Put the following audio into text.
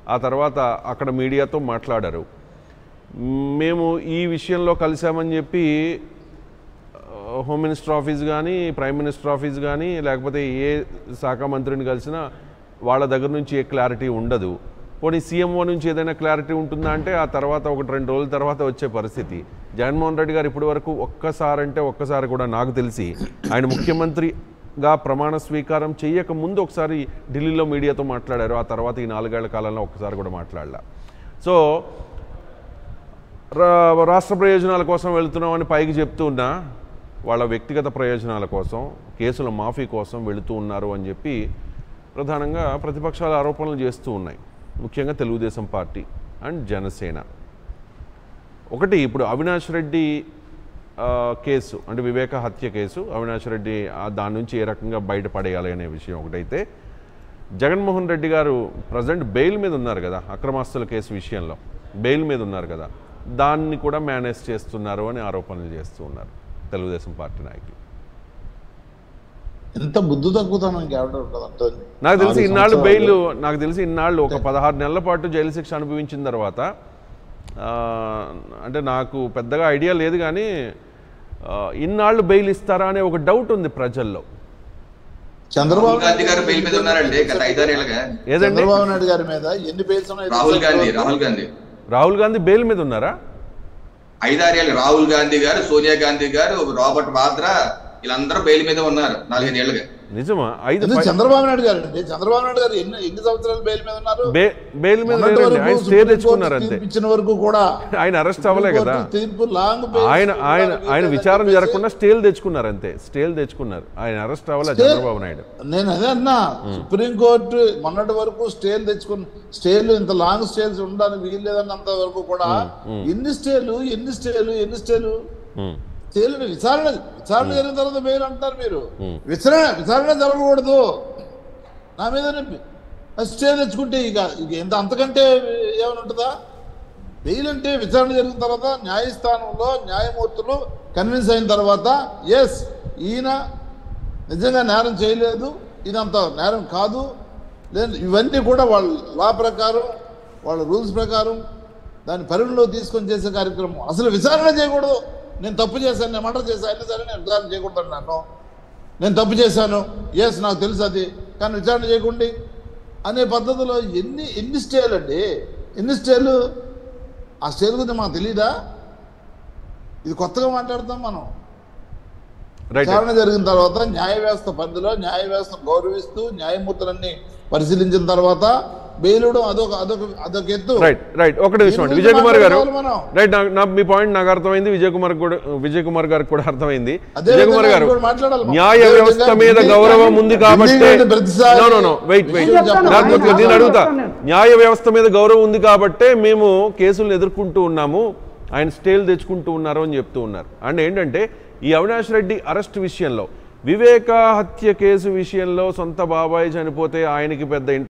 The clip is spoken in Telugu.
ఆ తర్వాత అక్కడ మీడియాతో మాట్లాడారు మేము ఈ విషయంలో కలిసామని చెప్పి హోమ్ మినిస్టర్ ఆఫీస్ కానీ ప్రైమ్ మినిస్టర్ ఆఫీస్ కానీ లేకపోతే ఏ శాఖ మంత్రిని కలిసినా వాళ్ళ దగ్గర నుంచి ఏ క్లారిటీ ఉండదు పోనీ సీఎంఓ నుంచి ఏదైనా క్లారిటీ ఉంటుందా అంటే ఆ తర్వాత ఒకటి రెండు రోజుల తర్వాత వచ్చే పరిస్థితి జగన్మోహన్ రెడ్డి గారు ఇప్పటి వరకు ఒక్కసారి అంటే ఒక్కసారి కూడా నాకు తెలిసి ఆయన ముఖ్యమంత్రిగా ప్రమాణ స్వీకారం చేయక ముందు ఒకసారి ఢిల్లీలో మీడియాతో మాట్లాడారు ఆ తర్వాత ఈ నాలుగేళ్ల కాలంలో ఒక్కసారి కూడా మాట్లాడలా సో రా- రాష్ట్ర ప్రయోజనాల కోసం వెళుతున్నామని పైకి చెప్తూ ఉన్నా వాళ్ళ వ్యక్తిగత ప్రయోజనాల కోసం కేసుల మాఫీ కోసం వెళుతూ ఉన్నారు అని చెప్పి ప్రధానంగా ప్రతిపక్షాలు ఆరోపణలు చేస్తూ ఉన్నాయి ముఖ్యంగా తెలుగుదేశం పార్టీ అండ్ జనసేన ఒకటి ఇప్పుడు అవినాష్ రెడ్డి ఆ, కేసు అంటే వివేక హత్య కేసు అవినాష్ రెడ్డి ఆ, దాని నుంచి ఏ రకంగా బయటపడేయాలి అనే విషయం ఒకటైతే జగన్మోహన్ రెడ్డి గారు ప్రజెంట్ బెయిల్ మీద ఉన్నారు కదా అక్రమాస్తుల కేసు విషయంలో బెయిల్ మీద ఉన్నారు కదా దాన్ని కూడా మేనేజ్ చేస్తున్నారు అని ఆరోపణలు చేస్తూ ఉన్నారు తెలుగుదేశం పార్టీ నాయకులు ఎంత బుద్ధి తగ్గుతాను ఇంకెవడ ఉంటుంది నాకు తెలిసి నాలుగు ఇన్నాళ్ళు సంవత్సరాలు. బెయిల్ నాకు తెలిసి ఇన్నాళ్ళు ఒక పదహారు నెలల పాటు జైలు శిక్ష అనుభవించిన తర్వాత ఆ, అంటే నాకు పెద్దగా ఐడియా లేదు కానీ ఆ, ఇన్నాళ్ళు బెయిల్ ఇస్తారా అనే ఒక డౌట్ ఉంది ప్రజల్లో చంద్రబాబు రాహుల్ గాంధీ గారు బెయిల్ మీద ఉన్నారండి గత ఐదారేళ్ళుగా ఏదండి చంద్రబాబు నాయుడు గారి మీద ఎన్ని బెయిల్స్ ఉన్నాయి రాహుల్ గాంధీ రాహుల్ గాంధీ రాహుల్ గాంధీ బెయిల్ మీద ఉన్నారా ఐదారేళ్ళు రాహుల్ గాంధీ గారు సోనియా గాంధీ గారు రాబర్ట్ వాద్రా వీళ్ళందరూ బెయిల్ మీద ఉన్నారు నాలుగైదేళ్లుగా నిజమా ఐదు ఎందుకు ఫై- చంద్రబాబు నాయుడు గారు అండి చంద్రబాబు నాయుడు గారు ఎన్ని ఎన్ని సంవత్సరాలు బెయిల్ మీద ఉన్నారు బే- బెయిల్ మీద మొన్నటి లేరండి వరకు ఆయన స్టే సుప్రీం తెచ్చుకున్నారు కోర్టు అంతే తీర్పు ఇచ్చిన వరకు కూడా ఆయన అరెస్ట్ అవ్వలే కదా సుప్రీం కోర్టు తీర్పు లాంగ్ బెయిల్స్ ఆయన ఆయన కూడా ఆయన వీళ్ళని విచారణ చెప్పేసి జరగకుండా స్టేలు తెచ్చుకున్నారు అంతే స్టేలు తెచ్చుకున్నారు ఆయన అరెస్ట్ అవ్వలే స్టే- చంద్రబాబు నాయుడు నేను అదే అన్నా సుప్రీంకోర్టు మొన్నటి వరకు స్టేలు తెచ్చుకున్న స్టేలు ఇంత లాంగ్ స్టేల్స్ ఉండడానికి వీల్లేదన్నంత వరకు కూడా ఎన్ని స్టేలు ఎన్ని స్టేలు ఎన్ని స్టేలు ఉమ్, స్టేలు విచారణ విచారణ జరిగిన తర్వాత బెయిల్ అంటారు మీరు విచారణ విచారణ జరగకూడదు నా మీద స్టే తెచ్చుకుంటే ఇక ఇక ఎంత అంతకంటే ఏమైనా ఉంటుందా బెయిల్ అంటే విచారణ జరిగిన తర్వాత న్యాయస్థానంలో న్యాయమూర్తులు కన్విన్స్ అయిన తర్వాత ఎస్ ఈయన నిజంగా నేరం చేయలేదు ఇదంత నేరం కాదు లేదు ఇవన్నీ కూడా వాళ్ళ లా ప్రకారం వాళ్ళ రూల్స్ ప్రకారం దాన్ని పరిగణలో తీసుకొని చేసే కార్యక్రమం అసలు విచారణ చేయకూడదు నేను తప్పు చేశాను నేను మర్డర్ చేశాను అయినా సరే నేను విచారణ చేయకూడదు అన్నాను నేను తప్పు చేశాను ఎస్ నాకు తెలుసు అది కానీ విచారణ చేయకండి అనే పద్ధతిలో ఎన్ని ఎన్ని స్టేలు అండి ఎన్ని స్టేలు ఆ స్టేల్ గురించి మాకు తెలియదా ఇది కొత్తగా మాట్లాడతాం మనం రైట్ విచారణ జరిగిన తర్వాత న్యాయ వ్యవస్థ పరిధిలో న్యాయ వ్యవస్థను గౌరవిస్తూ న్యాయమూర్తులన్నీ పరిశీలించిన తర్వాత బెయిలుడం అదొక అదొక అదొక ఎత్తు రైట్ రైట్ ఒకటి విషయం అండి దీని విజయ్ కుమార్ గారు గురించి మాట్లాడుకోవాలి రైట్ నాకు నా మీ పాయింట్ నాకు అర్థమైంది విజయ్ కుమార్ కూడా విజయ్ కుమార్ గారికి కూడా అర్థమైంది అదే విజయ్ కుమార్ విధంగా గారు ఇంకోటి మాట్లాడాలి మనం. న్యాయ అదే వ్యవస్థ విధంగా మీద ఢిల్లీ గౌరవం కానీ ఉంది ఢిల్లీ కాబట్టి కానీ ప్రతిసారి no no no wait wait విషయం చెప్పాలి. నాకు ఆయన నేను అడుగుతా చెప్తాను. న్యాయ వ్యవస్థ మీద గౌరవం ఉంది కాబట్టే మేము కేసులను ఎదుర్కొంటూ ఉన్నాము ఆయన స్టేలు తెచ్చుకుంటూ ఉన్నారు అని చెప్తూ ఉన్నారు అండ్ ఏంటంటే ఈ అవినాష్ రెడ్డి అరెస్ట్ విషయంలో వివేక హత్య కేసు విషయంలో సొంత బాబాయ్ చనిపోతే ఆయనకి పెద్ద